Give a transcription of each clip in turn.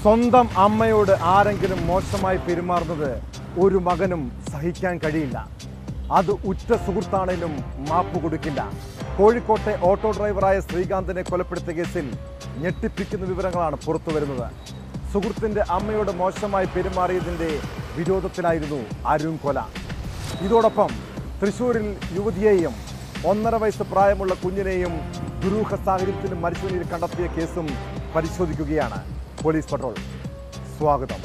സ്വന്തം അമ്മയോട് ആരെങ്കിലും മോശമായി പെരുമാറുന്നത് ഒരു മകനും സഹിക്കാൻ കഴിയില്ല അത് ഉറ്റ സുഹൃത്താണേലും മാപ്പ് കൊടുക്കില്ല കോഴിക്കോട്ടെ ഓട്ടോ ഡ്രൈവറായ ശ്രീകാന്തിനെ കൊലപ്പെടുത്തിയ കേസിൽ ഞെട്ടിപ്പിക്കുന്ന വിവരങ്ങളാണ് പുറത്തു വരുന്നത് സുഹൃത്തിന്റെ അമ്മയോട് മോശമായി പെരുമാറിയതിന്റെ വിരോധത്തിലായിരുന്നു അരുൺ കൊല ഇതോടൊപ്പം തൃശൂരിൽ യുവതിയെയും ഒന്നര വയസ്സ് പ്രായമുള്ള കുഞ്ഞിനെയും ദുരൂഹ സാഹചര്യത്തിൽ മരിച്ച നിലയിൽ കണ്ടെത്തിയ കേസും പരിശോധിക്കുകയാണ് പോലീസ് പട്രോൾ സ്വാഗതം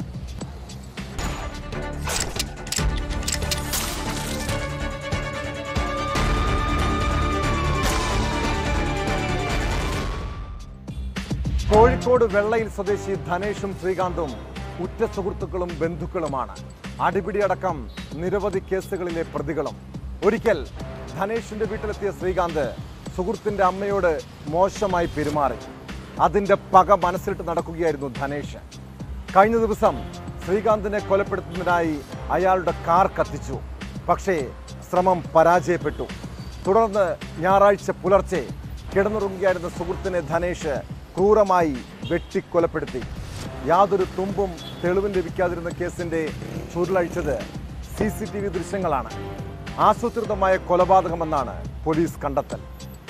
കോഴിക്കോട് വെള്ളയിൽ സ്വദേശി ധനേഷും ശ്രീകാന്തും ഉറ്റ സുഹൃത്തുക്കളും ബന്ധുക്കളുമാണ് അടിപിടിയടക്കം നിരവധി കേസുകളിലെ പ്രതികളും ഒരിക്കൽ ധനേഷിന്റെ വീട്ടിലെത്തിയ ശ്രീകാന്ത് സുഹൃത്തിന്റെ അമ്മയോട് മോശമായി പെരുമാറി അതിന്റെ പക മനസ്സിലിട്ട് നടക്കുകയായിരുന്നു ധനേഷ് കഴിഞ്ഞ ദിവസം ശ്രീകാന്തിനെ കൊലപ്പെടുത്തുന്നതിനായി അയാളുടെ കാർ കത്തിച്ചു പക്ഷേ ശ്രമം പരാജയപ്പെട്ടു തുടർന്ന് ഞായറാഴ്ച പുലർച്ചെ കിടന്നുറങ്ങുകയായിരുന്ന സുഹൃത്തിനെ ധനേഷ് ക്രൂരമായി വെട്ടിക്കൊലപ്പെടുത്തി യാതൊരു തുമ്പും തെളിവും ലഭിക്കാതിരുന്ന കേസിന്റെ ചുരുളഴിച്ചത് സി സി ടി വി ദൃശ്യങ്ങളാണ് ആസൂത്രിതമായ കൊലപാതകമെന്നാണ് പോലീസ് കണ്ടെത്തൽ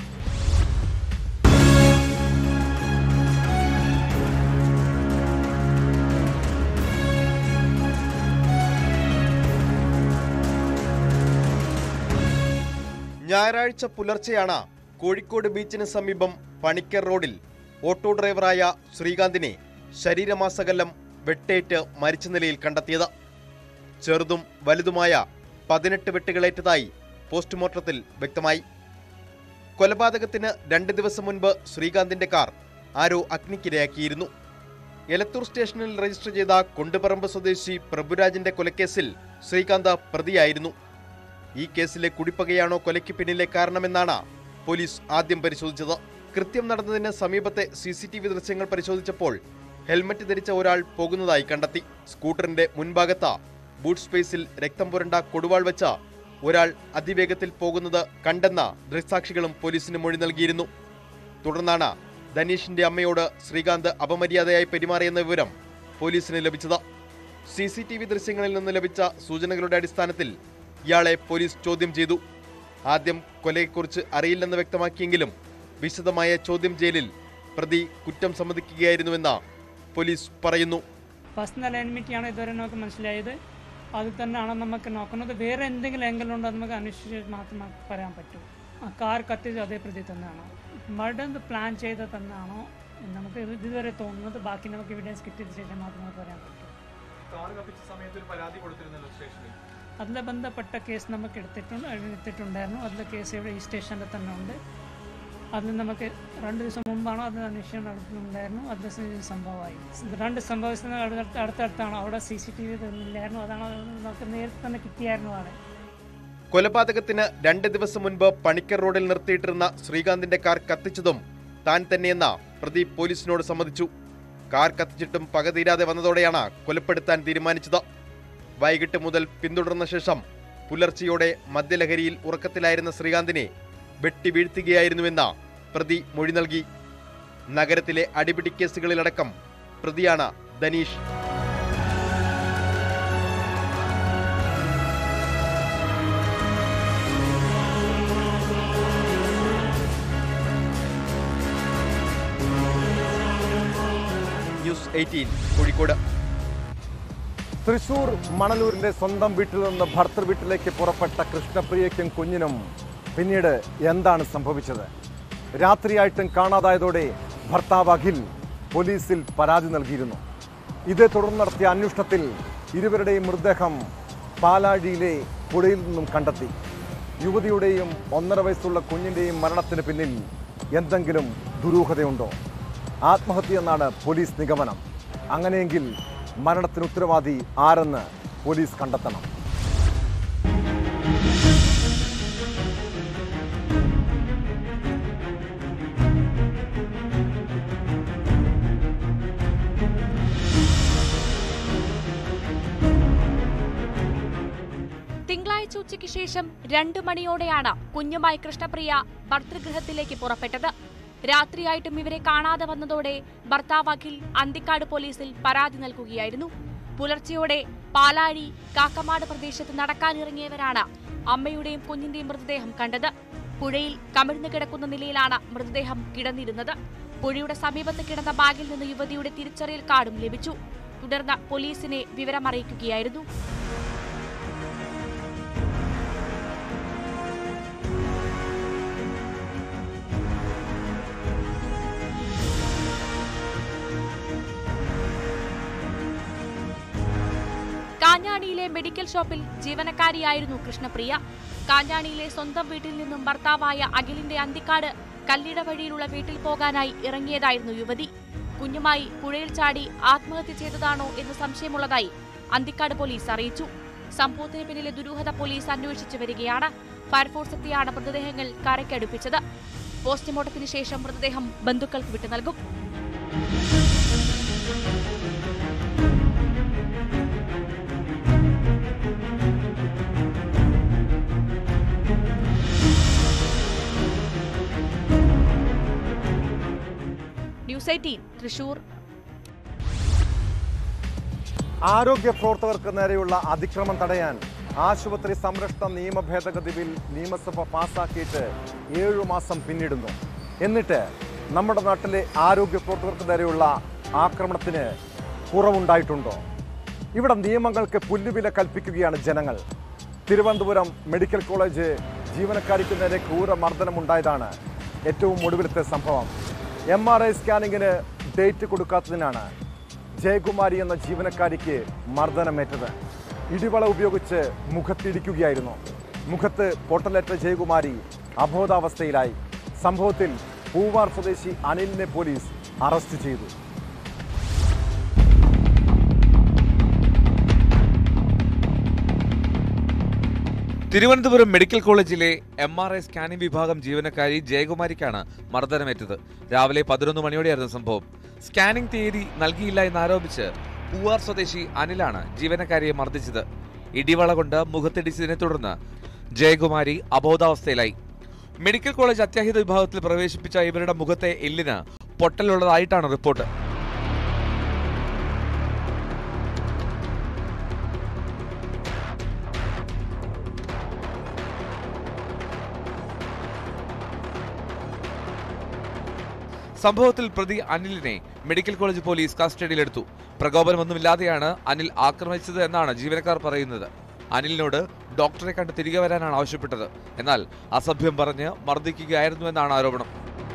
ഞായറാഴ്ച പുലർച്ചെയാണ് കോഴിക്കോട് ബീച്ചിന് സമീപം പണിക്കർ റോഡിൽ ഓട്ടോ ഡ്രൈവറായ ശ്രീകാന്തിനെ ശരീരമാസകലം വെട്ടേറ്റ് മരിച്ച നിലയിൽ കണ്ടെത്തിയത് ചെറുതും വലുതുമായ പതിനെട്ട് വെട്ടുകളേറ്റതായി പോസ്റ്റ്മോർട്ടത്തിൽ വ്യക്തമായി കൊലപാതകത്തിന് രണ്ട് ദിവസം മുൻപ് ശ്രീകാന്തിന്റെ കാർ ആരോ അഗ്നിക്കിരയാക്കിയിരുന്നു എലത്തൂർ സ്റ്റേഷനിൽ രജിസ്റ്റർ ചെയ്ത കൊണ്ടുപറമ്പ് സ്വദേശി പ്രഭുരാജിന്റെ കൊലക്കേസിൽ ശ്രീകാന്ത് പ്രതിയായിരുന്നു ഈ കേസിലെ കുടിപ്പകയാണോ കൊലയ്ക്ക് പിന്നിലെ കാരണമെന്നാണ് പോലീസ് ആദ്യം പരിശോധിച്ചത് കൃത്യം നടന്നതിന് സമീപത്തെ സി സി ടി വി ദൃശ്യങ്ങൾ പരിശോധിച്ചപ്പോൾ ഹെൽമറ്റ് ധരിച്ച ഒരാൾ പോകുന്നതായി കണ്ടെത്തി സ്കൂട്ടറിന്റെ മുൻഭാഗത്ത് ബൂട്ട് സ്പേസിൽ രക്തം പുരണ്ട കൊടുവാൾ വെച്ച ഒരാൾ അതിവേഗത്തിൽ പോകുന്നത് കണ്ടെന്ന ദൃക്സാക്ഷികളും പോലീസിന് മൊഴി നൽകിയിരുന്നു തുടർന്നാണ് ധനീഷിന്റെ അമ്മയോട് ശ്രീകാന്ത് അപമര്യാദയായി പെരുമാറിയെന്ന വിവരം പോലീസിന് ലഭിച്ചത് സി സി ടി വി ദൃശ്യങ്ങളിൽ നിന്ന് ലഭിച്ച സൂചനകളുടെ അടിസ്ഥാനത്തിൽ ഇയാളെ പോലീസ് ചോദ്യം ചെയ്തു ആദ്യം കൊലയെക്കുറിച്ച് അറിയില്ലെന്ന് വ്യക്തമാക്കിയെങ്കിലും വിശദമായ ചോദ്യം ചെയ്യലിൽ പ്രതി കുറ്റം സമ്മതിക്കുകയായിരുന്നുവെന്ന് പോലീസ് പറയുന്നു പേഴ്സണൽ എൻമിറ്റിയാണ് ഇതുവരെ നമുക്ക് മനസ്സിലായത് അത് തന്നെയാണ് നമുക്ക് നോക്കുന്നത് വേറെ എന്തെങ്കിലും എങ്കിലും ഉണ്ടോ നമുക്ക് അന്വേഷിച്ച് മാത്രം നമുക്ക് പറയാൻ പറ്റൂ ആ കാർ കത്തിച്ച് അതേ പ്രതി തന്നെയാണോ മർഡർ പ്ലാൻ ചെയ്ത് തന്നെയാണോ എന്ന് നമുക്ക് ഇത് ഇതുവരെ തോന്നുന്നത് ബാക്കി നമുക്ക് എവിഡൻസ് കിട്ടിയതിന് ശേഷം മാത്രം നമുക്ക് പറയാൻ പറ്റൂ അതിൽ ബന്ധപ്പെട്ട കേസ് നമുക്ക് എടുത്തിട്ടുണ്ട് എടുത്തിട്ടുണ്ടായിരുന്നു അതിലെ കേസ് ഇവിടെ ഈ സ്റ്റേഷനിൽ തന്നെ ഉണ്ട് അതിൽ നമുക്ക് രണ്ട് ദിവസം മുമ്പാണോ അത് അന്വേഷണം നടത്തുന്നുണ്ടായിരുന്നു അത് സംഭവമായി ഇത് രണ്ട് സംഭവിച്ചത് അടുത്ത- അടുത്തടുത്താണ് അവിടെ സി സി ടി വി ഇല്ലായിരുന്നു അതാണ് നമുക്ക് നേരത്തെ തന്നെ കിട്ടിയായിരുന്നു അവിടെ കൊലപാതകത്തിന് രണ്ട് ദിവസം മുൻപ് പണിക്കർ റോഡിൽ നിർത്തിയിട്ടിരുന്ന ശ്രീകാന്തിന്റെ കാർ കത്തിച്ചതും താൻ തന്നെയെന്ന പ്രതി പോലീസിനോട് സമ്മതിച്ചു കാർ കത്തിച്ചിട്ടും പക തീരാതെ വന്നതോടെയാണ് കൊലപ്പെടുത്താൻ തീരുമാനിച്ചത് വൈകിട്ട് മുതൽ പിന്തുടർന്ന ശേഷം പുലർച്ചെയോടെ മദ്യലഹരിയിൽ ഉറക്കത്തിലായിരുന്ന ശ്രീകാന്തിനെ വെട്ടി വീഴ്ത്തുകയായിരുന്നുവെന്ന പ്രതി മൊഴി നൽകി നഗരത്തിലെ അടിപിടി കേസുകളിലടക്കം പ്രതിയാണ് ധനീഷ് ന്യൂസ് എയ്റ്റീൻ കോഴിക്കോട് തൃശൂർ മണലൂരിന്റെ സ്വന്തം വീട്ടിൽ നിന്ന് ഭർത്തൃ വീട്ടിലേക്ക് പുറപ്പെട്ട കൃഷ്ണപ്രിയയ്ക്കും കുഞ്ഞിനും പിന്നീട് എന്താണ് സംഭവിച്ചത് രാത്രിയായിട്ടും കാണാതായതോടെ ഭർത്താവ് അഖിൽ പോലീസിൽ പരാതി നൽകിയിരുന്നു ഇതേ തുടർന്ന് നടത്തിയ അന്വേഷണത്തിൽ ഇരുവരുടെയും മൃതദേഹം പാലാഴിയിലെ പുഴയിൽ നിന്നും കണ്ടെത്തി യുവതിയുടെയും ഒന്നര വയസ്സുള്ള കുഞ്ഞിൻ്റെയും മരണത്തിന് പിന്നിൽ എന്തെങ്കിലും ദുരൂഹതയുണ്ടോ ആത്മഹത്യ എന്നാണ് പോലീസ് നിഗമനം അങ്ങനെയെങ്കിൽ മരണത്തിന് ഉത്തരവാദി ആരെന്ന് പോലീസ് കണ്ടെത്തണം തിങ്കളാഴ്ച ഉച്ചയ്ക്ക് ശേഷം രണ്ടു മണിയോടെയാണ് കുഞ്ഞുമായി കൃഷ്ണപ്രിയ ഭർതൃഗൃഹത്തിലേക്ക് പുറപ്പെട്ടത് രാത്രിയായിട്ടും ഇവരെ കാണാതെ വന്നതോടെ ഭർത്താവ് അഖിൽ അന്തിക്കാട് പോലീസിൽ പരാതി നൽകുകയായിരുന്നു പുലർച്ചെയോടെ പാലാഴി കാക്കമാട് പ്രദേശത്ത് നടക്കാനിറങ്ങിയവരാണ് അമ്മയുടെയും കുഞ്ഞിന്റെയും മൃതദേഹം കണ്ടത് പുഴയിൽ കമിഴ്ന്നു കിടക്കുന്ന നിലയിലാണ് മൃതദേഹം കിടന്നിരുന്നത് പുഴയുടെ സമീപത്ത് കിടന്ന ബാഗിൽ നിന്ന് യുവതിയുടെ തിരിച്ചറിയൽ കാർഡും ലഭിച്ചു തുടർന്ന് പോലീസിനെ വിവരമറിയിക്കുകയായിരുന്നു കാഞ്ഞാണിയിലെ മെഡിക്കൽ ഷോപ്പിൽ ജീവനക്കാരിയായിരുന്നു കൃഷ്ണപ്രിയ കാഞ്ഞാണിയിലെ സ്വന്തം വീട്ടിൽ നിന്നും ഭർത്താവായ അഖിലിന്റെ അന്തിക്കാട് കല്ലിട വഴിയിലുള്ള വീട്ടിൽ പോകാനായി ഇറങ്ങിയതായിരുന്നു യുവതി കുഞ്ഞുമായി പുഴയിൽ ചാടി ആത്മഹത്യ ചെയ്തതാണോ എന്ന് സംശയമുള്ളതായി അന്തിക്കാട് പോലീസ് അറിയിച്ചു സംഭവത്തിന് പിന്നിലെ ദുരൂഹത പോലീസ് അന്വേഷിച്ചു വരികയാണ് ഫയർഫോഴ്സ് എത്തിയാണ് മൃതദേഹങ്ങൾ കരയ്ക്കടുപ്പിച്ചത് പോസ്റ്റ്മോർട്ടത്തിന് ശേഷം മൃതദേഹം ബന്ധുക്കൾക്ക് വിട്ടു നൽകും ന്യൂസ് എയ്റ്റീൻ തൃശൂർ ആരോഗ്യ പ്രവർത്തകർക്ക് നേരെയുള്ള അതിക്രമം തടയാൻ ആശുപത്രി സംരക്ഷണ നിയമ ഭേദഗതി ബിൽ നിയമസഭ പാസാക്കിയിട്ട് ഏഴു മാസം പിന്നിടുന്നു എന്നിട്ട് നമ്മുടെ നാട്ടിലെ ആരോഗ്യ പ്രവർത്തകർക്ക് നേരെയുള്ള ആക്രമണത്തിന് കുറവുണ്ടായിട്ടുണ്ടോ ഇവിടെ നിയമങ്ങൾക്ക് പുല്ലുവില കൽപ്പിക്കുകയാണ് ജനങ്ങൾ തിരുവനന്തപുരം മെഡിക്കൽ കോളേജ് ജീവനക്കാരിക്ക് നേരെ ക്രൂരമർദ്ദനമുണ്ടായതാണ് ഏറ്റവും ഒടുവിലത്തെ സംഭവം എം ആർ ഐ സ്കാനിങ്ങിന് ഡേറ്റ് കൊടുക്കാത്തതിനാണ് ജയകുമാരി എന്ന ജീവനക്കാരിക്ക് മർദ്ദനമേറ്റത് ഇടിവള ഉപയോഗിച്ച് മുഖത്തിടിക്കുകയായിരുന്നു മുഖത്ത് പൊട്ടലേറ്റ ജയകുമാരി അബോധാവസ്ഥയിലായി സംഭവത്തിൽ പൂവാർ സ്വദേശി അനിലിനെ പോലീസ് അറസ്റ്റ് ചെയ്തു തിരുവനന്തപുരം മെഡിക്കൽ കോളേജിലെ എം ആർ ഐ സ്കാനിംഗ് വിഭാഗം ജീവനക്കാരി ജയകുമാരിക്കാണ് മർദ്ദനമേറ്റത് രാവിലെ പതിനൊന്ന് മണിയോടെയായിരുന്നു സംഭവം സ്കാനിംഗ് തീയതി നൽകിയില്ല എന്നാരോപിച്ച് പൂവാർ സ്വദേശി അനിലാണ് ജീവനക്കാരിയെ മർദ്ദിച്ചത് ഇടിവള കൊണ്ട് മുഖത്തിടിച്ചതിനെ തുടർന്ന് ജയകുമാരി അബോധാവസ്ഥയിലായി മെഡിക്കൽ കോളേജ് അത്യാഹിത വിഭാഗത്തിൽ പ്രവേശിപ്പിച്ച ഇവരുടെ മുഖത്തെ എല്ലിന് പൊട്ടലുള്ളതായിട്ടാണ് റിപ്പോർട്ട് സംഭവത്തിൽ പ്രതി അനിലിനെ മെഡിക്കൽ കോളേജ് പോലീസ് കസ്റ്റഡിയിലെടുത്തു പ്രകോപനമൊന്നുമില്ലാതെയാണ് അനിൽ ആക്രമിച്ചത് എന്നാണ് ജീവനക്കാർ പറയുന്നത് അനിലിനോട് ഡോക്ടറെ കണ്ട് തിരികെ വരാനാണ് ആവശ്യപ്പെട്ടത് എന്നാൽ അസഭ്യം പറഞ്ഞ് മർദ്ദിക്കുകയായിരുന്നു എന്നാണ് ആരോപണം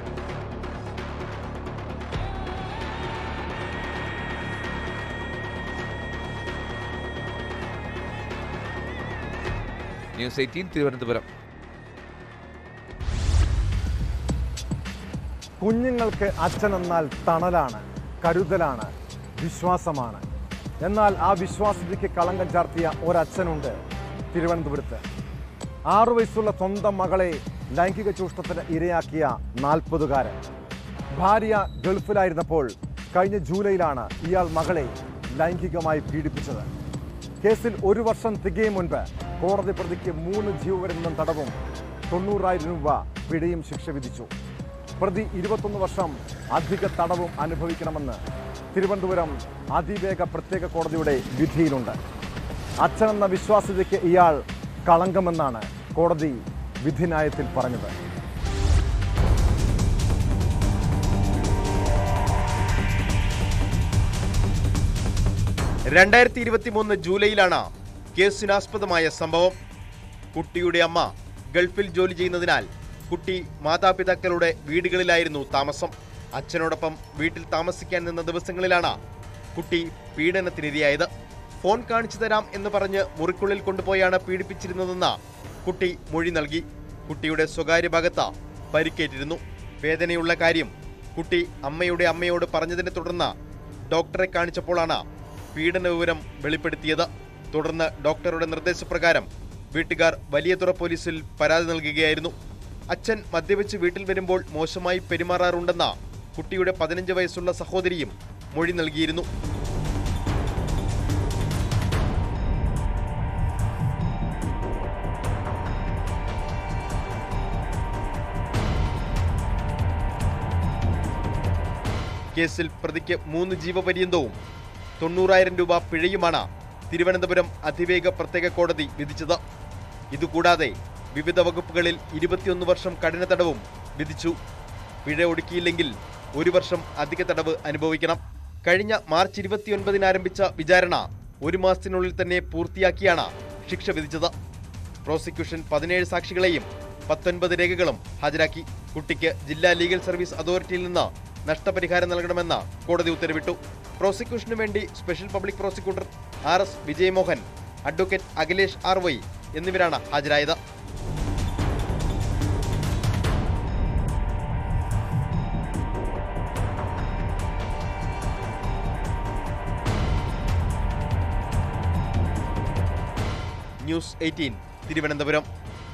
ന്യൂസ് എയ്റ്റീൻ തിരുവനന്തപുരം കുഞ്ഞുങ്ങൾക്ക് അച്ഛനെന്നാൽ തണലാണ് കരുതലാണ് വിശ്വാസമാണ് എന്നാൽ ആ വിശ്വാസതയ്ക്ക് കളങ്കം ചാർത്തിയ ഒരച്ഛനുണ്ട് തിരുവനന്തപുരത്ത് ആറു വയസ്സുള്ള സ്വന്തം മകളെ ലൈംഗിക ചൂഷണത്തിന് ഇരയാക്കിയ നാൽപ്പതുകാരൻ ഭാര്യ ഗൾഫിലായിരുന്നപ്പോൾ കഴിഞ്ഞ ജൂലൈയിലാണ് ഇയാൾ മകളെ ലൈംഗികമായി പീഡിപ്പിച്ചത് കേസിൽ ഒരു വർഷം തികയും മുൻപ് കോടതി പ്രതിക്ക് മൂന്ന് ജീവപര്യന്തം തടവും തൊണ്ണൂറായിരം രൂപ പിഴയും ശിക്ഷ വിധിച്ചു പ്രതി ഇരുപത്തൊന്ന് വർഷം അധിക തടവും അനുഭവിക്കണമെന്ന് തിരുവനന്തപുരം അതിവേഗ പ്രത്യേക കോടതിയുടെ വിധിയിലുണ്ട് അച്ഛനെന്ന വിശ്വാസ്യതയ്ക്ക് ഇയാൾ കളങ്കമെന്നാണ് കോടതി വിധിന്യായത്തിൽ പറഞ്ഞത് രണ്ടായിരത്തി ഇരുപത്തി മൂന്ന് ജൂലൈയിലാണ് കേസിനാസ്പദമായ സംഭവം കുട്ടിയുടെ അമ്മ ഗൾഫിൽ ജോലി ചെയ്യുന്നതിനാൽ കുട്ടി മാതാപിതാക്കളുടെ വീടുകളിലായിരുന്നു താമസം അച്ഛനോടൊപ്പം വീട്ടിൽ താമസിക്കാൻ നിന്ന ദിവസങ്ങളിലാണ് കുട്ടി പീഡനത്തിനിരയായത് ഫോൺ കാണിച്ചു തരാം എന്ന് പറഞ്ഞ് മുറിക്കുള്ളിൽ കൊണ്ടുപോയാണ് പീഡിപ്പിച്ചിരുന്നതെന്ന് കുട്ടി മൊഴി നൽകി കുട്ടിയുടെ സ്വകാര്യ ഭാഗത്ത് പരിക്കേറ്റിരുന്നു വേദനയുള്ള കാര്യം കുട്ടി അമ്മയുടെ അമ്മയോട് പറഞ്ഞതിനെ തുടർന്ന് ഡോക്ടറെ കാണിച്ചപ്പോഴാണ് പീഡന വിവരം വെളിപ്പെടുത്തിയത് തുടർന്ന് ഡോക്ടറുടെ നിർദ്ദേശപ്രകാരം വീട്ടുകാർ വലിയതുറ പോലീസിൽ പരാതി നൽകുകയായിരുന്നു അച്ഛൻ മദ്യപിച്ച് വീട്ടിൽ വരുമ്പോൾ മോശമായി പെരുമാറാറുണ്ടെന്ന കുട്ടിയുടെ പതിനഞ്ച് വയസ്സുള്ള സഹോദരിയും മൊഴി നൽകിയിരുന്നു കേസിൽ പ്രതിക്ക് മൂന്ന് ജീവപര്യന്തവും തൊണ്ണൂറായിരം രൂപ പിഴയുമാണ് തിരുവനന്തപുരം അതിവേഗ പ്രത്യേക കോടതി വിധിച്ചത് ഇതുകൂടാതെ വിവിധ വകുപ്പുകളിൽ ഇരുപത്തിയൊന്ന് വർഷം കഠിന തടവും വിധിച്ചു പിഴ ഒടുക്കിയില്ലെങ്കിൽ ഒരു വർഷം അധിക തടവ് അനുഭവിക്കണം കഴിഞ്ഞ മാർച്ച് ഇരുപത്തിയൊൻപതിന് ആരംഭിച്ച വിചാരണ ഒരു മാസത്തിനുള്ളിൽ തന്നെ പൂർത്തിയാക്കിയാണ് ശിക്ഷ വിധിച്ചത് പ്രോസിക്യൂഷൻ പതിനേഴ് സാക്ഷികളെയും പത്തൊൻപത് രേഖകളും ഹാജരാക്കി കുട്ടിക്ക് ജില്ലാ ലീഗൽ സർവീസ് അതോറിറ്റിയിൽ നിന്ന് നഷ്ടപരിഹാരം നൽകണമെന്ന് കോടതി ഉത്തരവിട്ടു പ്രോസിക്യൂഷനു വേണ്ടി special public prosecutor R S Vijayamohan advocate Akhilesh R Y എന്നിവരാണ് ഹാജരായത് ന്യൂസ് എയ്റ്റീൻ തിരുവനന്തപുരം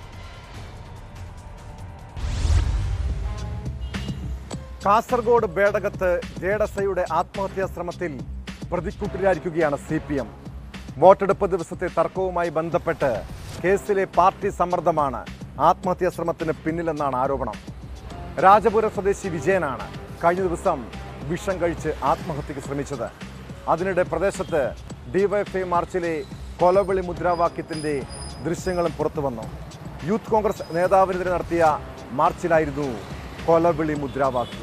കാസർഗോഡ് ബേടകത്ത് ജേഡസയുടെ ആത്മഹത്യാ ശ്രമത്തിൽ പ്രതിക്കൂട്ടിലായിരിക്കുകയാണ് സി പി എം വോട്ടെടുപ്പ് ദിവസത്തെ തർക്കവുമായി ബന്ധപ്പെട്ട് കേസിലെ പാർട്ടി സമ്മർദ്ദമാണ് ആത്മഹത്യാ ശ്രമത്തിന് പിന്നിലെന്നാണ് ആരോപണം രാജപുരം സ്വദേശി വിജയനാണ് കഴിഞ്ഞ ദിവസം വിഷം കഴിച്ച് ആത്മഹത്യക്ക് ശ്രമിച്ചത് അതിനിടെ പ്രദേശത്ത് ഡിവൈഎഫ്ഐ മാർച്ചിലെ കൊലവിളി മുദ്രാവാക്യത്തിന്റെ ദൃശ്യങ്ങളും പുറത്തു വന്നു യൂത്ത് കോൺഗ്രസ് നേതാവിനെതിരെ നടത്തിയ മാർച്ചിലായിരുന്നു കൊലവിളി മുദ്രാവാക്യം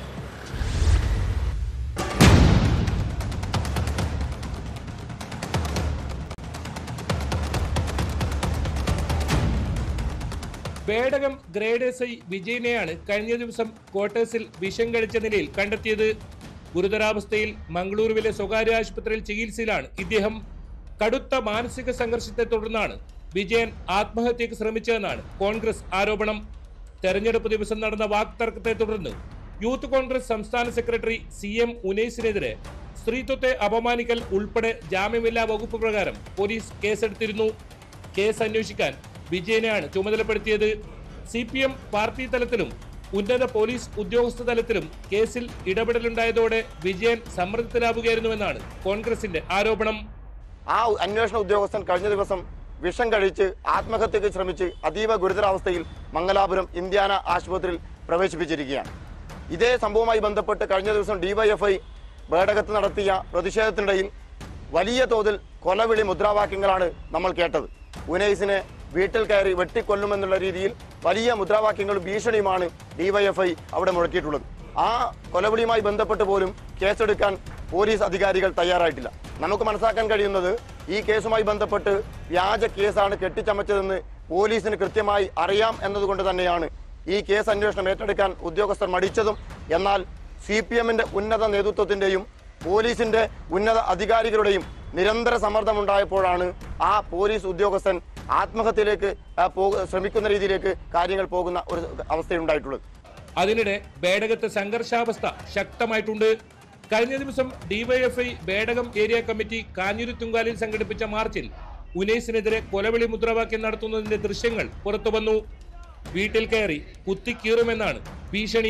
ബേടകം ഗ്രേഡ് എസ് ഐ വിജയനെയാണ് കഴിഞ്ഞ ദിവസം ക്വാർട്ടേഴ്സിൽ വിഷം കഴിച്ച നിലയിൽ കണ്ടെത്തിയത് ഗുരുതരാവസ്ഥയിൽ മംഗളൂരുവിലെ സ്വകാര്യ ആശുപത്രിയിൽ ചികിത്സയിലാണ് ഇദ്ദേഹം കടുത്ത മാനസിക സംഘർഷത്തെ തുടർന്നാണ് വിജയൻ ആത്മഹത്യക്ക് ശ്രമിച്ചതെന്നാണ് കോൺഗ്രസ് ആരോപണം തെരഞ്ഞെടുപ്പ് ദിവസം നടന്ന വാക്തർക്കത്തെ തുടർന്ന് യൂത്ത് കോൺഗ്രസ് സംസ്ഥാന സെക്രട്ടറി സി എം ഉനൈസിനെതിരെ സ്ത്രീത്വത്തെ അപമാനിക്കൽ ഉൾപ്പെടെ ജാമ്യമില്ലാ വകുപ്പ് പ്രകാരം പോലീസ് കേസെടുത്തിരുന്നു കേസ് അന്വേഷിക്കാൻ വിജയനെയാണ് ചുമതലപ്പെടുത്തിയത് സി പി എം പാർട്ടി തലത്തിലും ഉന്നത പോലീസ് ഉദ്യോഗസ്ഥ തലത്തിലും കേസിൽ ഇടപെടലുണ്ടായതോടെ വിജയൻ സമ്മർദ്ദത്തിലാവുകയായിരുന്നുവെന്നാണ് കോൺഗ്രസിന്റെ ആരോപണം ആ അന്വേഷണ ഉദ്യോഗസ്ഥൻ കഴിഞ്ഞ ദിവസം വിഷം കഴിച്ച് ആത്മഹത്യക്ക് ശ്രമിച്ച് അതീവ ഗുരുതരാവസ്ഥയിൽ മംഗലാപുരം ഇന്ത്യാന ആശുപത്രിയിൽ പ്രവേശിപ്പിച്ചിരിക്കുകയാണ് ഇതേ സംഭവവുമായി ബന്ധപ്പെട്ട് കഴിഞ്ഞ ദിവസം ഡിവൈഎഫ്ഐ ബേടകത്ത് നടത്തിയ പ്രതിഷേധത്തിനിടയിൽ വലിയ തോതിൽ കൊലവിളി മുദ്രാവാക്യങ്ങളാണ് നമ്മൾ കേട്ടത് ഉനൈസിനെ വീട്ടിൽ കയറി വെട്ടിക്കൊല്ലുമെന്നുള്ള രീതിയിൽ വലിയ മുദ്രാവാക്യങ്ങളും ഭീഷണിയുമാണ് ഡിവൈഎഫ്ഐ അവിടെ മുഴക്കിയിട്ടുള്ളത് ആ കൊലവിളിയുമായി ബന്ധപ്പെട്ട് പോലും കേസെടുക്കാൻ പോലീസ് അധികാരികൾ തയ്യാറായിട്ടില്ല നമുക്ക് മനസ്സിലാക്കാൻ കഴിയുന്നത് ഈ കേസുമായി ബന്ധപ്പെട്ട് വ്യാജ കേസാണ് കെട്ടിച്ചമച്ചതെന്ന് പോലീസിന് കൃത്യമായി അറിയാം എന്നതുകൊണ്ട് തന്നെയാണ് ഈ കേസ് അന്വേഷണം ഏറ്റെടുക്കാൻ ഉദ്യോഗസ്ഥർ മടിച്ചതും എന്നാൽ സി പി എമ്മിന്റെ ഉന്നത നേതൃത്വത്തിന്റെയും പോലീസിന്റെ ഉന്നത അധികാരികളുടെയും നിരന്തര സമ്മർദ്ദമുണ്ടായപ്പോഴാണ് ആ പോലീസ് ഉദ്യോഗസ്ഥൻ ആത്മഹത്യയിലേക്ക് ആ, പോ- ശ്രമിക്കുന്ന രീതിയിലേക്ക് കാര്യങ്ങൾ പോകുന്ന ഒരു അവസ്ഥയുണ്ടായിട്ടുള്ളത് അതിനിടെ ബേടകത്ത് സംഘർഷാവസ്ഥ ശക്തമായിട്ടുണ്ട് കഴിഞ്ഞ ദിവസം ഡിവൈഎഫ്ഐ ബേടകം ഏരിയ കമ്മിറ്റി കാഞ്ഞിരുത്തുങ്കാലിൽ സംഘടിപ്പിച്ച മാർച്ചിൽ ഉനൈസിനെതിരെ കൊലവിളി മുദ്രാവാക്യം നടത്തുന്നതിന്റെ ദൃശ്യങ്ങൾ പുറത്തു വന്നു വീട്ടിൽ കയറി കുത്തിക്കീറുമെന്നാണ് ഭീഷണി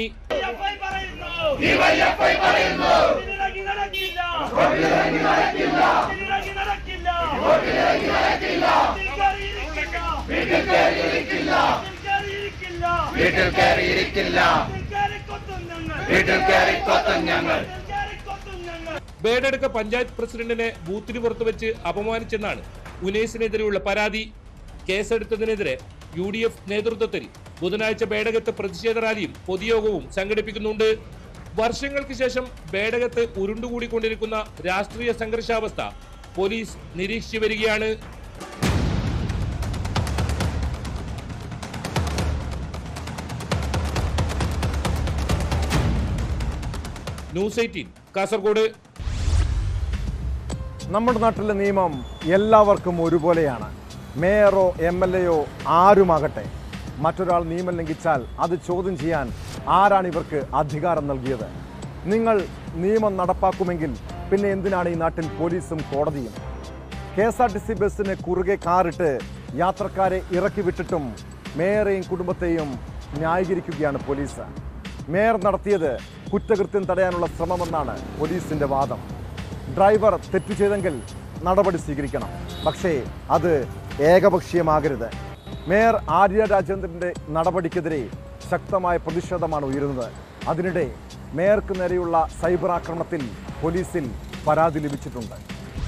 ഇതിനിറങ്ങി നടക്കില്ല ഇതിനിറങ്ങി നടക്കില്ല വീട്ടിൽ കയറിയിരിക്കില്ല വീട്ടിൽ കയറിയിരിക്കില്ല വീട്ടിൽ കയറി കൊത്തും ഞങ്ങൾ വീട്ടിൽ കയറി കൊത്തും ഞങ്ങൾ ബേഡടുക്ക പഞ്ചായത്ത് പ്രസിഡന്റിനെ ബൂത്തിന് പുറത്തുവെച്ച് അപമാനിച്ചെന്നാണ് ഉനൈസിനെതിരെയുള്ള പരാതി കേസെടുത്തതിനെതിരെ യു ഡി എഫ് നേതൃത്വത്തിൽ ബുധനാഴ്ച ബേഡകത്ത് പ്രതിഷേധ റാലിയും പൊതുയോഗവും സംഘടിപ്പിക്കുന്നുണ്ട് വർഷങ്ങൾക്ക് ശേഷം ബേഡകത്ത് ഉരുണ്ടുകൂടിക്കൊണ്ടിരിക്കുന്ന രാഷ്ട്രീയ സംഘർഷാവസ്ഥ പോലീസ് നിരീക്ഷിച്ചു വരികയാണ് ന്യൂസ് എയ്റ്റീൻ കാസർഗോഡ് നമ്മുടെ നാട്ടിലെ നിയമം എല്ലാവർക്കും ഒരുപോലെയാണ് മേയറോ എം എൽ എയോ ആരുമാകട്ടെ മറ്റൊരാൾ നിയമം ലംഘിച്ചാൽ അത് ചോദ്യം ചെയ്യാൻ ആരാണ് ഇവർക്ക് അധികാരം നൽകിയത് നിങ്ങൾ നിയമം നടപ്പാക്കുമെങ്കിൽ പിന്നെ എന്തിനാണ് ഈ നാട്ടിൽ പോലീസും കോടതിയും K S R T C ബസ്സിന് കുറുകെ കാറിട്ട് യാത്രക്കാരെ ഇറക്കി വിട്ടിട്ടും മേയറെയും കുടുംബത്തെയും ന്യായീകരിക്കുകയാണ് പോലീസ് മേയർ നടത്തിയത് കുറ്റകൃത്യം തടയാനുള്ള ശ്രമമെന്നാണ് പോലീസിന്റെ വാദം ഡ്രൈവർ തെറ്റു ചെയ്തെങ്കിൽ നടപടി സ്വീകരിക്കണം പക്ഷേ അത് ഏകപക്ഷീയമാകരുത് മേയർ ആര്യ രാജേന്ദ്രന്റെ നടപടിക്കെതിരെ ശക്തമായ പ്രതിഷേധമാണ് ഉയരുന്നത് അതിനിടെ മേയർക്ക് നേരെയുള്ള സൈബർ ആക്രമണത്തിൽ പോലീസിൽ പരാതി ലഭിച്ചിട്ടുണ്ട്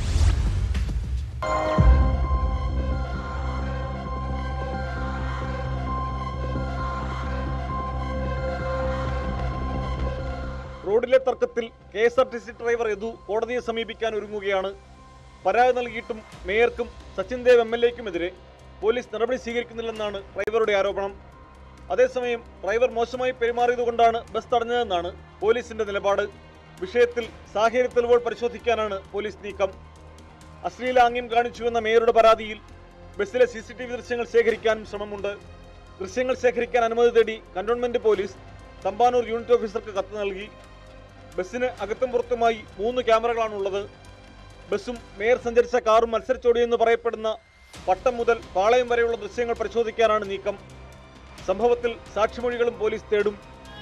റോഡിലെ തർക്കത്തിൽ K S R T C driver Yadu കോടതിയെ സമീപിക്കാൻ ഒരുങ്ങുകയാണ് പരാതി നൽകിയിട്ടും മേയർക്കും സച്ചിൻ ദേവ് എം എൽ എക്കുമെതിരെ പോലീസ് നടപടി സ്വീകരിക്കുന്നില്ലെന്നാണ് ഡ്രൈവറുടെ ആരോപണം അതേസമയം ഡ്രൈവർ മോശമായി പെരുമാറിയതുകൊണ്ടാണ് ബസ് തടഞ്ഞതെന്നാണ് പോലീസിന്റെ നിലപാട് വിഷയത്തിൽ സാഹചര്യ തെളിവുകൾ പരിശോധിക്കാനാണ് പോലീസ് നീക്കം അശ്ലീലാംഗ്യം കാണിച്ചുവെന്ന മേയറുടെ പരാതിയിൽ ബസ്സിലെ സി സി ടി വി ദൃശ്യങ്ങൾ ശേഖരിക്കാനും ശ്രമമുണ്ട് ദൃശ്യങ്ങൾ ശേഖരിക്കാൻ അനുമതി തേടി കന്റോൺമെന്റ് പോലീസ് തമ്പാനൂർ യൂണിറ്റ് ഓഫീസർക്ക് കത്ത് നൽകി ബസ്സിന് അകത്തും പുറത്തുമായി മൂന്ന് ക്യാമറകളാണുള്ളത് ബസ്സും മേയർ സഞ്ചരിച്ച കാറും മത്സരിച്ചോടിയെന്ന് പറയപ്പെടുന്ന പട്ടം മുതൽ പാളയം വരെയുള്ള ദൃശ്യങ്ങൾ പരിശോധിക്കാനാണ് നീക്കം സംഭവത്തിൽ സാക്ഷിമൊഴികളും പോലീസ് തേടും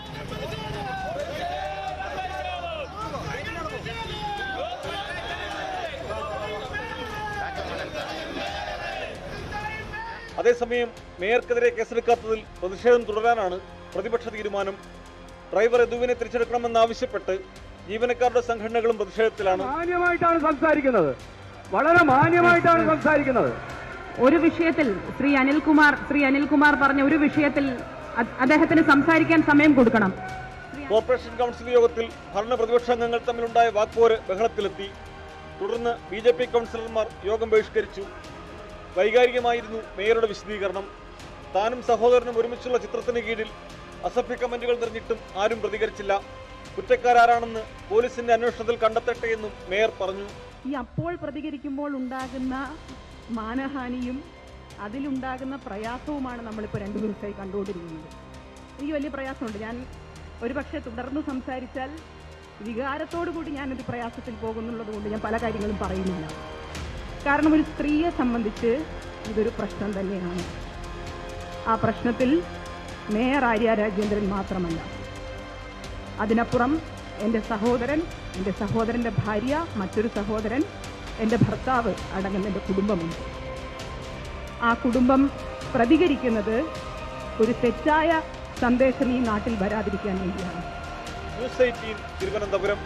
അതേസമയം മേയർക്കെതിരെ കേസെടുക്കാത്തതിൽ പ്രതിഷേധം തുടരാനാണ് പ്രതിപക്ഷ തീരുമാനം ഡ്രൈവർ യദുവിനെ തിരിച്ചെടുക്കണമെന്നാവശ്യപ്പെട്ട് ജീവനക്കാരുടെ സംഘടനകളും പ്രതിഷേധത്തിലാണ് മാന്യമായിട്ടാണ് സംസാരിക്കുന്നത് വളരെ മാന്യമായിട്ടാണ് സംസാരിക്കുന്നത് ഒരു വിഷയത്തിൽ ശ്രീ അനിൽകുമാർ ശ്രീ അനിൽകുമാർ പറഞ്ഞ ഒരു വിഷയത്തിൽ അ- അദ്ദേഹത്തിന് സംസാരിക്കാൻ സമയം കൊടുക്കണം കോർപ്പറേഷൻ കൗൺസിൽ യോഗത്തിൽ ഭരണ പ്രതിപക്ഷ അംഗങ്ങൾ തമ്മിലുണ്ടായ വാക്പോര് ബഹളത്തിലെത്തി തുടർന്ന് ബി ജെ പി കൗൺസിലർമാർ യോഗം ബഹിഷ്കരിച്ചു വൈകാരികമായിരുന്നു മേയറുടെ വിശദീകരണം താനും സഹോദരനും ഒരുമിച്ചുള്ള ചിത്രത്തിന് കീഴിൽ അസഭ്യ കമന്റുകൾ നിറഞ്ഞിട്ടും ആരും പ്രതികരിച്ചില്ല കുറ്റക്കാരാരാണെന്ന് പോലീസിന്റെ അന്വേഷണത്തിൽ കണ്ടെത്തട്ടെ എന്നും മേയർ പറഞ്ഞു ഈ അപ്പോൾ പ്രതികരിക്കുമ്പോൾ ഉണ്ടാകുന്ന മാനഹാനിയും അതിലുണ്ടാകുന്ന പ്രയാസവുമാണ് നമ്മളിപ്പോൾ രണ്ടു ദിവസമായി കണ്ടുകൊണ്ടിരിക്കുന്നത് എനിക്ക് വലിയ പ്രയാസമുണ്ട് ഞാൻ ഒരു പക്ഷേ തുടർന്ന് സംസാരിച്ചാൽ വികാരത്തോടു കൂടി ഞാനൊരു പ്രയാസത്തിൽ പോകുന്നുള്ളത് കൊണ്ട് ഞാൻ പല കാര്യങ്ങളും പറയുന്നില്ല കാരണം ഒരു സ്ത്രീയെ സംബന്ധിച്ച് ഇതൊരു പ്രശ്നം തന്നെയാണ് ആ പ്രശ്നത്തിൽ മേയർ ആര്യ രാജേന്ദ്രൻ മാത്രമല്ല അതിനപ്പുറം എൻ്റെ സഹോദരൻ എൻ്റെ സഹോദരൻ്റെ ഭാര്യ മറ്റൊരു സഹോദരൻ എൻ്റെ ഭർത്താവ് അടങ്ങുന്ന എൻ്റെ കുടുംബമുണ്ട് ആ കുടുംബം പ്രതികരിക്കുന്നത് ഒരു തെറ്റായ സന്ദേശം ഈ നാട്ടിൽ വരാതിരിക്കാൻ വേണ്ടിയാണ് ന്യൂസ് എയ്റ്റീൻ തിരുവനന്തപുരം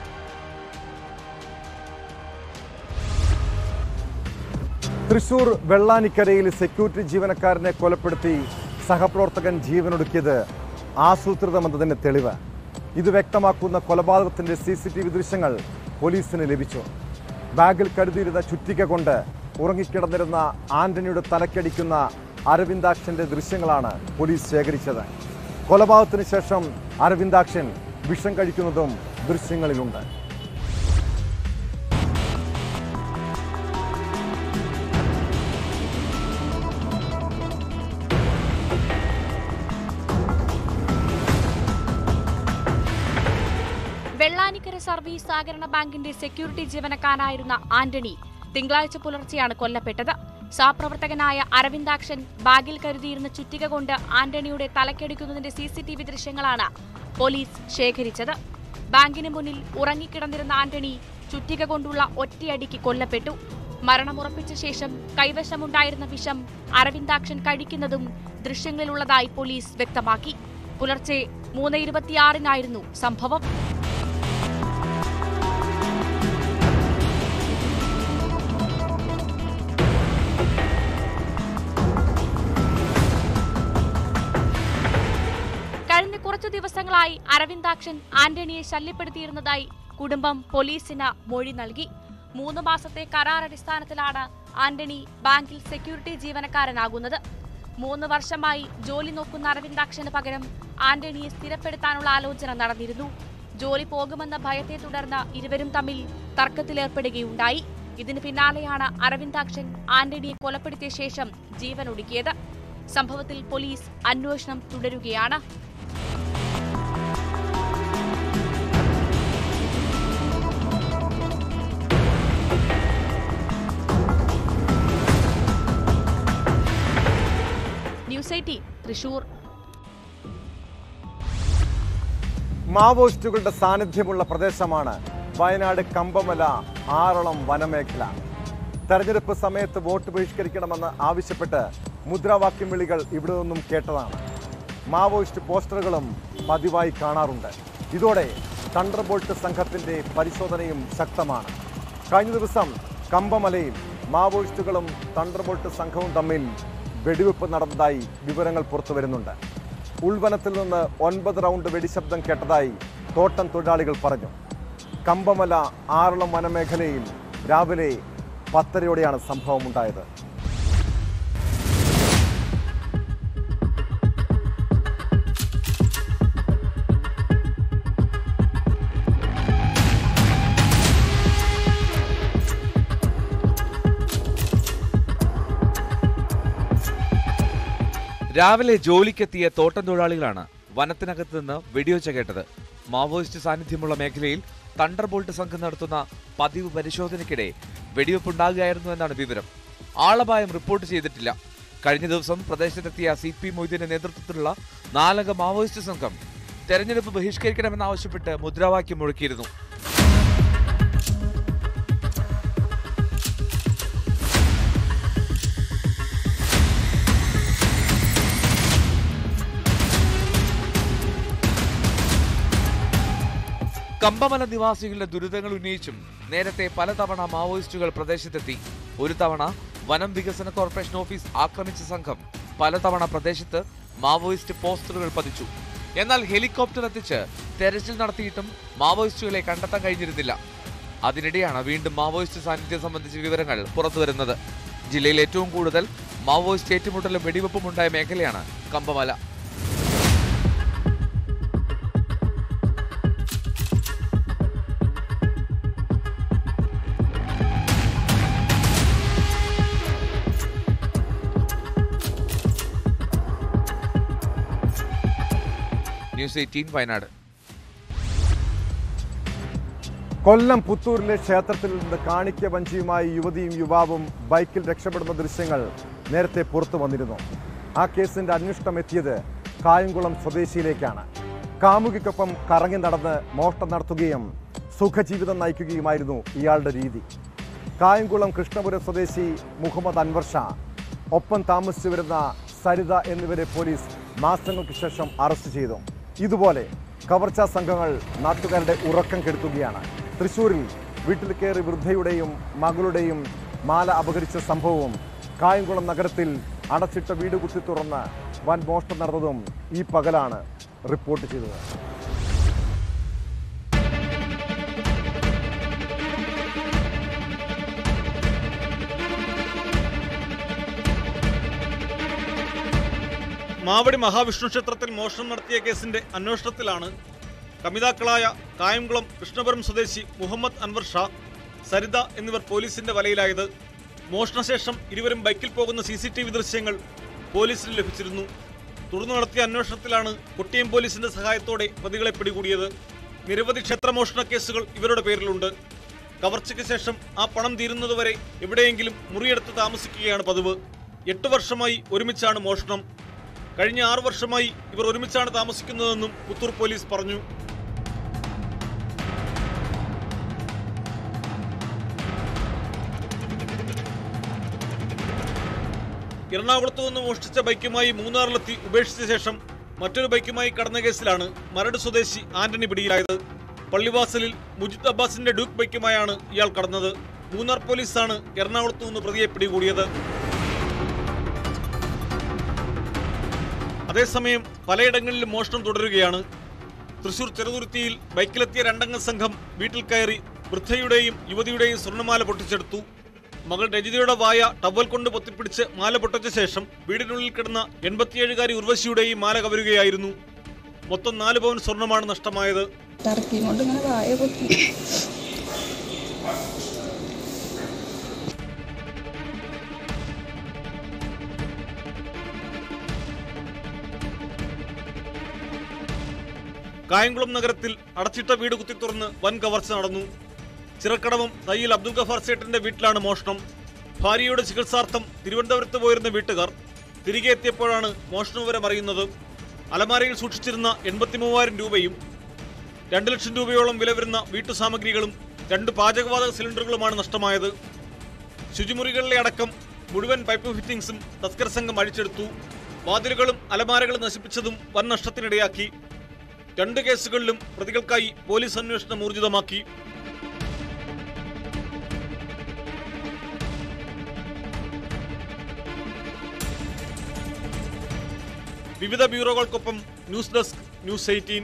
തൃശൂർ വെള്ളാനിക്കരയിൽ സെക്യൂരിറ്റി ജീവനക്കാരനെ കൊലപ്പെടുത്തി സഹപ്രവർത്തകൻ ജീവനൊടുക്കിയത് ആസൂത്രിതമെന്നതിന് തെളിവ് ഇത് വ്യക്തമാക്കുന്ന കൊലപാതകത്തിന്റെ സി സി ടി വി ദൃശ്യങ്ങൾ പോലീസിന് ലഭിച്ചു ബാഗിൽ കരുതിയിരുന്ന ചുറ്റിക കൊണ്ട് ഉറങ്ങിക്കിടന്നിരുന്ന ആന്റണിയുടെ തലക്കടിക്കുന്ന അരവിന്ദാക്ഷന്റെ ദൃശ്യങ്ങളാണ് പോലീസ് ശേഖരിച്ചത് കൊലപാതകത്തിന് ശേഷം അരവിന്ദാക്ഷൻ വിഷം കഴിക്കുന്നതും ദൃശ്യങ്ങളിലുണ്ട് വെള്ളാനിക്കര സർവീസ് സഹകരണ ബാങ്കിന്റെ സെക്യൂരിറ്റി ജീവനക്കാരനായിരുന്ന ആന്റണി തിങ്കളാഴ്ച പുലർച്ചെയാണ് കൊല്ലപ്പെട്ടത് സഹപ്രവർത്തകനായ അരവിന്ദാക്ഷൻ ബാഗിൽ കരുതിയിരുന്ന ചുറ്റിക കൊണ്ട് ആന്റണിയുടെ തലക്കടിക്കുന്നതിന്റെ സി സി ടി വി ദൃശ്യങ്ങളാണ് പോലീസ് ശേഖരിച്ചത് ബാങ്കിന് മുന്നിൽ ഉറങ്ങിക്കിടന്നിരുന്ന ആന്റണി ചുറ്റിക കൊണ്ടുള്ള ഒറ്റയടിക്ക് കൊല്ലപ്പെട്ടു മരണമുറപ്പിച്ച ശേഷം കൈവശമുണ്ടായിരുന്ന വിഷം അരവിന്ദാക്ഷൻ കഴിക്കുന്നതും ദൃശ്യങ്ങളിലുള്ളതായി പോലീസ് വ്യക്തമാക്കി പുലർച്ചെ മൂന്ന് ഇരുപത്തിയാറിനായിരുന്നു സംഭവം കഴിഞ്ഞ കുറച്ചു ദിവസങ്ങളായി അരവിന്ദാക്ഷൻ ആന്റണിയെ ശല്യപ്പെടുത്തിയിരുന്നതായി കുടുംബം പോലീസിന് മൊഴി നൽകി മൂന്ന് മാസത്തെ കരാർ അടിസ്ഥാനത്തിലാണ് ആന്റണി ബാങ്കിൽ സെക്യൂരിറ്റി ജീവനക്കാരനാകുന്നത് മൂന്ന് വർഷമായി ജോലി നോക്കുന്ന അരവിന്ദാക്ഷന് പകരം ആന്റണിയെ സ്ഥിരപ്പെടുത്താനുള്ള ആലോചന നടന്നിരുന്നു ജോലി പോകുമെന്ന ഭയത്തെ തുടർന്ന് ഇരുവരും തമ്മിൽ തർക്കത്തിലേർപ്പെടുകയുണ്ടായി ഇതിന് പിന്നാലെയാണ് അരവിന്ദാക്ഷൻ ആന്റണിയെ കൊലപ്പെടുത്തിയ ശേഷം ജീവൻ ഒടുക്കിയത് സംഭവത്തിൽ പോലീസ് അന്വേഷണം തുടരുകയാണ് ന്യൂസ് എയ്റ്റീൻ തൃശൂർ മാവോയിസ്റ്റുകളുടെ സാന്നിധ്യമുള്ള പ്രദേശമാണ് വയനാട് കമ്പമല ആറളം വനമേഖല തെരഞ്ഞെടുപ്പ് സമയത്ത് വോട്ട് ബഹിഷ്കരിക്കണമെന്ന് ആവശ്യപ്പെട്ട് മുദ്രാവാക്യം വിളികൾ ഇവിടെ നിന്നും കേട്ടതാണ് മാവോയിസ്റ്റ് പോസ്റ്ററുകളും പതിവായി കാണാറുണ്ട് ഇതോടെ തണ്ടർബോൾട്ട് സംഘത്തിന്റെ പരിശോധനയും ശക്തമാണ് കഴിഞ്ഞ ദിവസം കമ്പമലയിൽ മാവോയിസ്റ്റുകളും തണ്ടർബോൾട്ട് സംഘവും തമ്മിൽ വെടിവെപ്പ് നടന്നതായി വിവരങ്ങൾ പുറത്തു വരുന്നുണ്ട് ഉൾവനത്തിൽ നിന്ന് ഒൻപത് റൗണ്ട് വെടിശബ്ദം കേട്ടതായി തോട്ടം തൊഴിലാളികൾ പറഞ്ഞു കമ്പമല ആറളം വനമേഖലയിൽ രാവിലെ പത്തരയോടെയാണ് സംഭവം ഉണ്ടായത് രാവിലെ ജോലിക്കെത്തിയ തോട്ടം തൊഴിലാളികളാണ് വനത്തിനകത്ത് നിന്ന് വെടിവെച്ച കേട്ടത് മാവോയിസ്റ്റ് സാന്നിധ്യമുള്ള മേഖലയിൽ തണ്ടർബോൾട്ട് സംഘം നടത്തുന്ന പതിവ് പരിശോധനയ്ക്കിടെ വെടിവെപ്പുണ്ടാകുകയായിരുന്നു എന്നാണ് വിവരം ആളപായം റിപ്പോർട്ട് ചെയ്തിട്ടില്ല കഴിഞ്ഞ ദിവസം പ്രദേശത്തെത്തിയ സി പി മൊയ്തീന്റെ നേതൃത്വത്തിലുള്ള നാലംഗ മാവോയിസ്റ്റ് സംഘം തെരഞ്ഞെടുപ്പ് ബഹിഷ്കരിക്കണമെന്നാവശ്യപ്പെട്ട് മുദ്രാവാക്യം മുഴക്കിയിരുന്നു കമ്പമല നിവാസികളുടെ ദുരിതങ്ങൾ ഉന്നയിച്ചും നേരത്തെ പലതവണ മാവോയിസ്റ്റുകൾ പ്രദേശത്തെത്തി ഒരു തവണ വനം വികസന കോർപ്പറേഷൻ ഓഫീസ് ആക്രമിച്ച സംഘം പലതവണ പ്രദേശത്ത് മാവോയിസ്റ്റ് പോസ്റ്ററുകൾ പതിച്ചു എന്നാൽ ഹെലികോപ്റ്റർ എത്തിച്ച് തെരച്ചിൽ നടത്തിയിട്ടും മാവോയിസ്റ്റുകളെ കണ്ടെത്താൻ കഴിഞ്ഞിരുന്നില്ല അതിനിടെയാണ് വീണ്ടും മാവോയിസ്റ്റ് സാന്നിധ്യം സംബന്ധിച്ച വിവരങ്ങൾ പുറത്തുവരുന്നത് ജില്ലയിൽ ഏറ്റവും കൂടുതൽ മാവോയിസ്റ്റ് ഏറ്റുമുട്ടലും വെടിവെപ്പും ഉണ്ടായ മേഖലയാണ് കമ്പമല ന്യൂസ് എയ്റ്റീൻ വയനാട് കൊല്ലം പുത്തൂരിലെ ക്ഷേത്രത്തിൽ നിന്ന് കാണിക്ക വഞ്ചിയുമായി യുവതിയും യുവാവും ബൈക്കിൽ രക്ഷപ്പെടുന്ന ദൃശ്യങ്ങൾ നേരത്തെ പുറത്തു വന്നിരുന്നു ആ കേസിന്റെ അന്വേഷണം എത്തിയത് കായംകുളം സ്വദേശിയിലേക്കാണ് കാമുകിക്കൊപ്പം കറങ്ങി നടന്ന് മോഷണം നടത്തുകയും സുഖജീവിതം നയിക്കുകയുമായിരുന്നു ഇയാളുടെ രീതി കായംകുളം കൃഷ്ണപുരം സ്വദേശി മുഹമ്മദ് അൻവർ ഷാ ഒപ്പം താമസിച്ചു വരുന്ന സരിത എന്നിവരെ പോലീസ് മാസങ്ങൾക്ക് ശേഷം അറസ്റ്റ് ചെയ്തു ഇതുപോലെ കവർച്ചാ സംഘങ്ങൾ നാട്ടുകാരുടെ ഉറക്കം കെടുത്തുകയാണ് തൃശൂരിൽ വീട്ടിൽ കയറി വൃദ്ധയുടെയും മകളുടെയും മാല അപഹരിച്ച സംഭവവും കായംകുളം നഗരത്തിൽ അടച്ചിട്ട വീട് കുത്തി തുറന്ന് വൻ മോഷണം നടന്നതും ഈ പകലാണ് റിപ്പോർട്ട് ചെയ്തത് മാവടി മഹാവിഷ്ണു ക്ഷേത്രത്തിൽ മോഷണം നടത്തിയ കേസിന്റെ അന്വേഷണത്തിലാണ് കമിതാക്കളായ കായംകുളം കൃഷ്ണപുരം സ്വദേശി മുഹമ്മദ് അൻവർ ഷാ സരിത എന്നിവർ പോലീസിന്റെ വലയിലായത് മോഷണശേഷം ഇരുവരും ബൈക്കിൽ പോകുന്ന സി സി ടി വി ദൃശ്യങ്ങൾ പോലീസിന് ലഭിച്ചിരുന്നു തുടർന്ന് നടത്തിയ അന്വേഷണത്തിലാണ് കൊട്ടിയം പോലീസിന്റെ സഹായത്തോടെ പ്രതികളെ പിടികൂടിയത് നിരവധി ക്ഷേത്രമോഷണ കേസുകൾ ഇവരുടെ പേരിലുണ്ട് കവർച്ചയ്ക്ക് ശേഷം ആ പണം തീരുന്നതുവരെ എവിടെയെങ്കിലും മുറിയെടുത്ത് താമസിക്കുകയാണ് പതിവ് എട്ട് വർഷമായി ഒരുമിച്ചാണ് മോഷണം കഴിഞ്ഞ ആറു വർഷമായി ഇവർ ഒരുമിച്ചാണ് താമസിക്കുന്നതെന്നും പുത്തൂർ പോലീസ് പറഞ്ഞു എറണാകുളത്ത് നിന്ന് മോഷ്ടിച്ച ബൈക്കുമായി മൂന്നാറിലെത്തി ഉപേക്ഷിച്ച ശേഷം മറ്റൊരു ബൈക്കുമായി കടന്ന കേസിലാണ് മരട് സ്വദേശി ആന്റണി പിടിയിലായത് പള്ളിവാസലിൽ മുജിദ് അബ്ബാസിന്റെ ഡ്യൂക്ക് ബൈക്കുമായാണ് ഇയാൾ കടന്നത് മൂന്നാർ പോലീസാണ് എറണാകുളത്ത് നിന്ന് പ്രതിയെ പിടികൂടിയത് അതേസമയം പലയിടങ്ങളിലും മോഷണം തുടരുകയാണ് തൃശൂർ ചെറുതുരുത്തിയിൽ ബൈക്കിലെത്തിയ രണ്ടംഗ സംഘം വീട്ടിൽ കയറി വൃദ്ധയുടെയും യുവതിയുടെയും സ്വർണ്ണമാല പൊട്ടിച്ചെടുത്തു മകൾ രജിതയുടെ വായ ടവൽ കൊണ്ട് പൊത്തിപ്പിടിച്ച് മാല പൊട്ടിച്ച ശേഷം വീടിനുള്ളിൽ കിടന്ന എൺപത്തിയേഴുകാരി ഉർവശിയുടെയും മാല കവരുകയായിരുന്നു മൊത്തം നാല് പവൻ സ്വർണമാണ് നഷ്ടമായത് ടർക്കിയും കൊണ്ട് ഇങ്ങനെ വായ പൊത്തി കായംകുളം നഗരത്തിൽ അടച്ചിട്ട വീട് കുത്തിത്തുറന്ന് വൻ കവർച്ച നടന്നു ചിറക്കടവും തയ്യിൽ അബ്ദുൽ ഗഫാർ സേട്ടിന്റെ വീട്ടിലാണ് മോഷണം ഭാര്യയുടെ ചികിത്സാർത്ഥം തിരുവനന്തപുരത്ത് പോയിരുന്ന വീട്ടുകാർ തിരികെ എത്തിയപ്പോഴാണ് മോഷണ വിവരം അറിയുന്നത് അലമാരയിൽ സൂക്ഷിച്ചിരുന്ന എൺപത്തി മൂവായിരം രൂപയും രണ്ട് ലക്ഷം രൂപയോളം വില വരുന്ന വീട്ടുസാമഗ്രികളും രണ്ട് പാചകവാതക സിലിണ്ടറുകളുമാണ് നഷ്ടമായത് ശുചിമുറികളിലെ അടക്കം മുഴുവൻ പൈപ്പ് ഫിറ്റിംഗ്സും തസ്കര സംഘം അഴിച്ചെടുത്തു വാതിലുകളും അലമാരകളും നശിപ്പിച്ചതും വൻ നഷ്ടത്തിനിടയാക്കി രണ്ട് കേസുകളിലും പ്രതികൾക്കായി പോലീസ് അന്വേഷണം ഊർജിതമാക്കി വിവിധ ബ്യൂറോകൾക്കൊപ്പം news desk news eighteen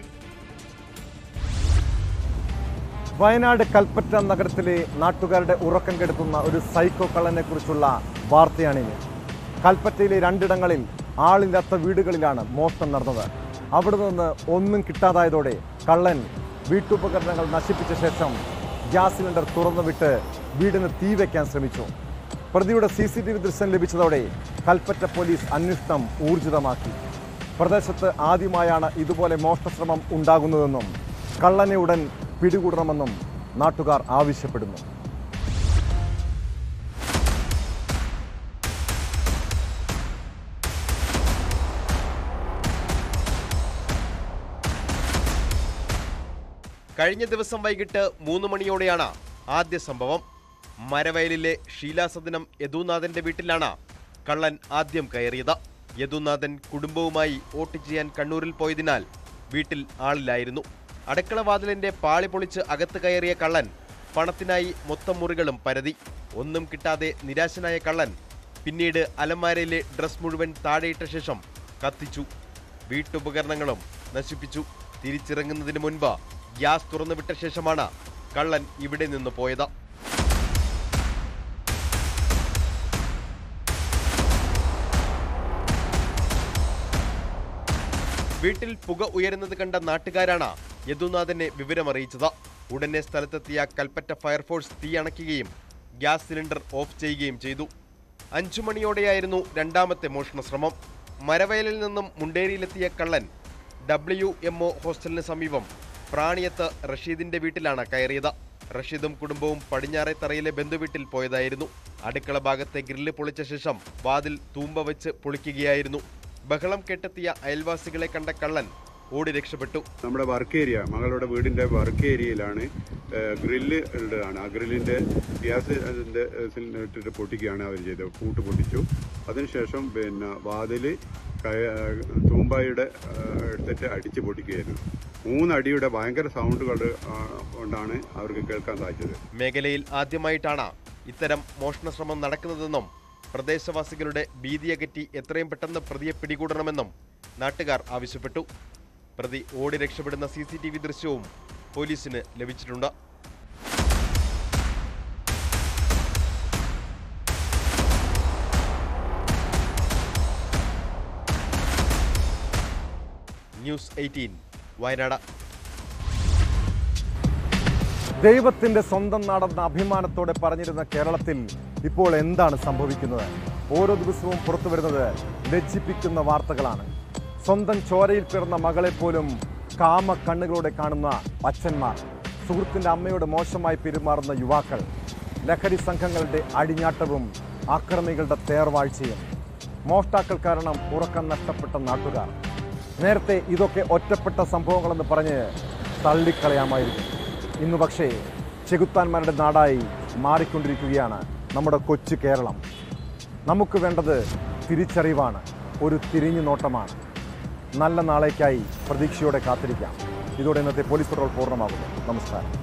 Wayanad Kalpetta നഗരത്തിലെ നാട്ടുകാരുടെ ഉറക്കം കെടുത്തുന്ന ഒരു സൈക്കോ കള്ളനെ കുറിച്ചുള്ള വാർത്തയാണിത് കൽപ്പറ്റയിലെ രണ്ടിടങ്ങളിൽ ആളില്ലാത്ത വീടുകളിലാണ് മോഷണം നടന്നത് അവിടെ നിന്ന് ഒന്നും കിട്ടാതായതോടെ കള്ളൻ വീട്ടുപകരണങ്ങൾ നശിപ്പിച്ച ശേഷം ഗ്യാസ് സിലിണ്ടർ തുറന്നുവിട്ട് വീടിന് തീ വയ്ക്കാൻ ശ്രമിച്ചു പ്രതിയുടെ സി സി ടി വി ദൃശ്യം ലഭിച്ചതോടെ കൽപ്പറ്റ പോലീസ് അന്വേഷണം ഊർജിതമാക്കി പ്രദേശത്ത് ആദ്യമായാണ് ഇതുപോലെ മോഷണശ്രമം ഉണ്ടാകുന്നതെന്നും കള്ളനെ ഉടൻ പിടികൂടണമെന്നും നാട്ടുകാർ ആവശ്യപ്പെടുന്നു കഴിഞ്ഞ ദിവസം വൈകിട്ട് മൂന്ന് മണിയോടെയാണ് ആദ്യ സംഭവം മരവയലിലെ ഷീലാസദനം യദുനാഥന്റെ വീട്ടിലാണ് കള്ളൻ ആദ്യം കയറിയത് യദുനാഥൻ കുടുംബവുമായി വോട്ട് ചെയ്യാൻ കണ്ണൂരിൽ പോയതിനാൽ വീട്ടിൽ ആളില്ലായിരുന്നു അടുക്കള വാതിലിന്റെ പാളി പൊളിച്ച് അകത്ത് കയറിയ കള്ളൻ പണത്തിനായി മൊത്തം മുറികളും പരതി ഒന്നും കിട്ടാതെ നിരാശനായ കള്ളൻ പിന്നീട് അലമാരയിലെ ഡ്രസ് മുഴുവൻ താഴെയിട്ട ശേഷം കത്തിച്ചു വീട്ടുപകരണങ്ങളും നശിപ്പിച്ചു തിരിച്ചിറങ്ങുന്നതിന് മുൻപ് ഗ്യാസ് തുറന്നുവിട്ട ശേഷമാണ് കള്ളൻ ഇവിടെ നിന്ന് പോയത് വീട്ടിൽ പുക ഉയരുന്നത് കണ്ട നാട്ടുകാരാണ് യദുനാഥനെ വിവരമറിയിച്ചത് ഉടനെ സ്ഥലത്തെത്തിയ കൽപ്പറ്റ ഫയർഫോഴ്സ് തീ അണയ്ക്കുകയും ഗ്യാസ് സിലിണ്ടർ ഓഫ് ചെയ്യുകയും ചെയ്തു അഞ്ചു മണിയോടെയായിരുന്നു രണ്ടാമത്തെ മോഷണ ശ്രമം മരവയലിൽ നിന്നും മുണ്ടേരിയിലെത്തിയ കള്ളൻ ഡബ്ല്യു എം ഒ ഹോസ്റ്റലിന് സമീപം പ്രാണിയത്ത് റഷീദിന്റെ വീട്ടിലാണ് കയറിയത് റഷീദും കുടുംബവും പടിഞ്ഞാറേത്തറയിലെ ബന്ധുവീട്ടിൽ പോയതായിരുന്നു അടുക്കള ഭാഗത്തെ ഗ്രില്ല് പൊളിച്ച ശേഷം വാതിൽ തൂമ്പ വെച്ച് പൊളിക്കുകയായിരുന്നു ബഹളം കെട്ടെത്തിയ അയൽവാസികളെ കണ്ട കള്ളൻ ഓടി രക്ഷപ്പെട്ടു നമ്മുടെ വർക്ക് ഏരിയ മകളുടെ വീടിന്റെ വർക്ക് ഏരിയയിലാണ് ഗ്രില്ല് ഉള്ളതാണ് ആ ഗ്രില്ലിന്റെ ഗ്യാസ് അതിന്റെ സിലിണ്ടർ ഇട്ടിട്ട് പൊട്ടിക്കുകയാണ് അവർ ചെയ്തത് പൂട്ട് പൊട്ടിച്ചു അതിനുശേഷം പിന്നെ വാതില് കയ- തൂമ്പായുടെ ആ, എടുത്തിട്ട് അടിച്ച് പൊട്ടിക്കുകയായിരുന്നു മൂന്നടിയുടെ ഭയങ്കര സൗണ്ടുകൾ കൊണ്ടാണ് അവർക്ക് കേൾക്കാൻ സാധിച്ചത് മേഖലയിൽ ആദ്യമായിട്ടാണ് ഇത്തരം മോഷണ ശ്രമം നടക്കുന്നതെന്നും പ്രദേശവാസികളുടെ ഭീതിയകറ്റി എത്രയും പെട്ടെന്ന് പ്രതിയെ പിടികൂടണമെന്നും നാട്ടുകാർ ആവശ്യപ്പെട്ടു പ്രതി ഓടി രക്ഷപ്പെടുന്ന സി സി ടി വി ദൃശ്യവും പോലീസിന് ലഭിച്ചിട്ടുണ്ട് ന്യൂസ് എയ്റ്റീൻ വയനാട് ദൈവത്തിന്റെ സ്വന്തം നാടെന്ന അഭിമാനത്തോടെ പറഞ്ഞിരുന്ന കേരളത്തിൽ ഇപ്പോൾ എന്താണ് സംഭവിക്കുന്നത് ഓരോ ദിവസവും പുറത്തു വരുന്നത് ലജ്ജിപ്പിക്കുന്ന വാർത്തകളാണ് സ്വന്തം ചോരയിൽ പിറന്ന മകളെ പോലും കാമ കണ്ണുകളോടെ കാണുന്ന അച്ഛന്മാർ സുഹൃത്തിന്റെ അമ്മയോട് മോശമായി പെരുമാറുന്ന യുവാക്കൾ ലഹരി സംഘങ്ങളുടെ അടിഞ്ഞാട്ടവും ആക്രമികളുടെ തേർവാഴ്ചയും മോഷ്ടാക്കൾ കാരണം ഉറക്കം നഷ്ടപ്പെട്ട നാട്ടുകാർ നേരത്തെ ഇതൊക്കെ ഒറ്റപ്പെട്ട സംഭവങ്ങളെന്ന് പറഞ്ഞ് തള്ളിക്കളയാമായിരുന്നു ഇന്ന് പക്ഷേ ചെകുത്താന്മാരുടെ നാടായി മാറിക്കൊണ്ടിരിക്കുകയാണ് നമ്മുടെ കൊച്ചു കേരളം നമുക്ക് വേണ്ടത് തിരിച്ചറിവാണ് ഒരു തിരിഞ്ഞു നോട്ടമാണ് നല്ല നാളേക്കായി പ്രതീക്ഷയോടെ കാത്തിരിക്കാം ഇതോടെ ഇന്നത്തെ പോലീസ് പെട്രോൾ പൂർണ്ണമാകുന്നു നമസ്കാരം